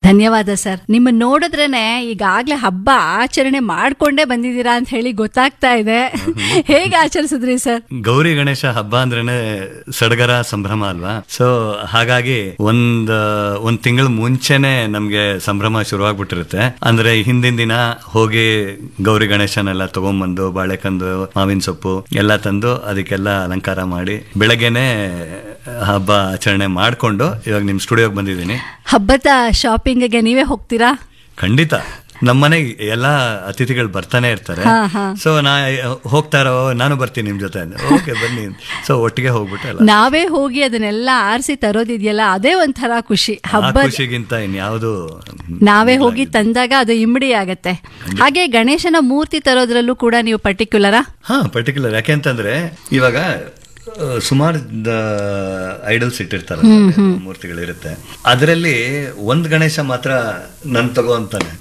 ಧನ್ಯವಾದ ಸರ್ ನಿಮ್ಮ ನೋಡಿದ್ರೇನೆ ಈಗಾಗ್ಲೇ ಹಬ್ಬ ಆಚರಣೆ ಮಾಡ್ಕೊಂಡೇ ಬಂದಿದ್ದೀರಾ ಅಂತ ಹೇಳಿ ಗೊತ್ತಾಗ್ತಾ ಇದೆ ಹೇಗೆ ಆಚರಿಸಿದ್ರಿ ಸರ್ ಗೌರಿ ಗಣೇಶ ಹಬ್ಬ ಅಂದ್ರೇನೆ ಸಡಗರ ಸಂಭ್ರಮ ಅಲ್ವಾ ಸೊ ಹಾಗಾಗಿ ಒಂದ್ ಒಂದ್ ತಿಂಗಳ ಮುಂಚೆನೆ ನಮ್ಗೆ ಸಂಭ್ರಮ ಶುರುವಾಗ್ಬಿಟ್ಟಿರುತ್ತೆ ಅಂದ್ರೆ ಹಿಂದಿನ ದಿನ ಹೋಗಿ ಗೌರಿ ಗಣೇಶನೆಲ್ಲ ತಗೊಂಬಂದು ಬಾಳೆಕಂದು ಮಾವಿನ ಸೊಪ್ಪು ಎಲ್ಲ ತಂದು ಅದಕ್ಕೆಲ್ಲ ಅಲಂಕಾರ ಮಾಡಿ ಬೆಳಗ್ಗೆನೆ ಹಬ್ಬ ಆಚರಣೆ ಮಾಡ್ಕೊಂಡು ಇವಾಗ ನಿಮ್ ಸ್ಟುಡಿಯೋಗೆ ಬಂದಿದ್ದೀನಿ ಹಬ್ಬದ ಶಾಪಿಂಗ್ಗೆ ನೀವೇ ಹೋಗ್ತೀರಾ ಖಂಡಿತ ನಮ್ಮನೆಗೆ ಎಲ್ಲ ಅತಿಥಿಗಳು ಬರ್ತಾನೆ ಇರ್ತಾರೆ ಹಾ, ಹಾ. ಸೊ ನಾ ಹೋಗ್ತಾರೋ ನಾನು ಬರ್ತೀನಿ ನಿಮ್ ಜೊತೆ ಓಕೆ ಬನ್ನಿ ಸೊ ಒಟ್ಟಿಗೆ ಹೋಗ್ಬಿಟ್ಟು ಎಲ್ಲ ನಾವೇ ಹೋಗಿ ಅದನ್ನೆಲ್ಲ ಆರಿಸಿ ತರೋದಿದೆಯಲ್ಲ ಅದೇ ಒಂಥರ ಖುಷಿ ಆ ಹಬ್ಬ ಖುಷಿಗಿಂತ ಇನ್ಯಾವುದು ನಾವೇ ಹೋಗಿ ತಂದಾಗ ಅದು ಇಮ್ಮಡಿ ಆಗತ್ತೆ ಹಾಗೆ ಗಣೇಶನ ಮೂರ್ತಿ ತರೋದ್ರಲ್ಲೂ ಕೂಡ ನೀವು ಪರ್ಟಿಕ್ಯುಲರಾ ಹಾ ಪರ್ಟಿಕ್ಯುಲರ್ ಯಾಕೆಂತಂದ್ರೆ ಇವಾಗ ಸುಮಾರು ಐಡಲ್ಸ್ ಇಟ್ಟಿರ್ತಾರೆ ಮೂರ್ತಿಗಳಿರುತ್ತೆ ಅದರಲ್ಲಿ ಒಂದ್ ಗಣೇಶ ಮಾತ್ರ ನನ್ ತಗೋ ಅಂತಾನೆ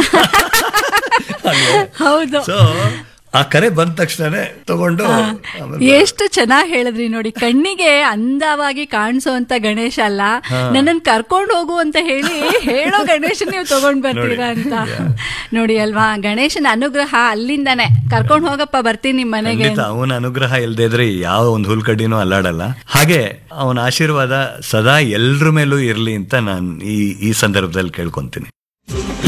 ಹೌದು ಸೊ ಆ ಕರೆ ಬಂದ ತಕ್ಷಣನೇ ತಗೊಂಡು ಆಮೇಲೆ ಎಷ್ಟು ಚೆನ್ನಾಗಿ ಹೇಳಿದ್ರಿ ನೋಡಿ ಕಣ್ಣಿಗೆ ಅಂದವಾಗಿ ಕಾಣಿಸೋಂತ ಗಣೇಶ ಅಲ್ಲ ನನ್ನನ್ನು ಕರ್ಕೊಂಡು ಹೋಗು ಅಂತ ಹೇಳಿ ಹೇಳೋ ಗಣೇಶ ನೀವು ತಗೊಂಡ್ ಬರ್ತೀರಾ ಅಂತ ನೋಡಿ ಅಲ್ವಾ ಗಣೇಶನ ಅನುಗ್ರಹ ಅಲ್ಲಿಂದಾನೆ ಕರ್ಕೊಂಡು ಹೋಗಪ್ಪ ಬರ್ತೀನಿ ನಿಮ್ ಮನೆಗೆ ಖಂಡಿತ ಅವನ ಅನುಗ್ರಹ ಇಲ್ಲದೆ ಇದ್ರೆ ಯಾವ ಒಂದು ಹುಲ್ಕಡ್ಡಿನೂ ಅಲ್ಲಾಡಲ್ಲ ಹಾಗೆ ಅವನ ಆಶೀರ್ವಾದ ಸದಾ ಎಲ್ರ ಮೇಲೂ ಇರ್ಲಿ ಅಂತ ನಾನು ಈ ಈ ಸಂದರ್ಭದಲ್ಲಿ ಕೇಳ್ಕೊಂತೀನಿ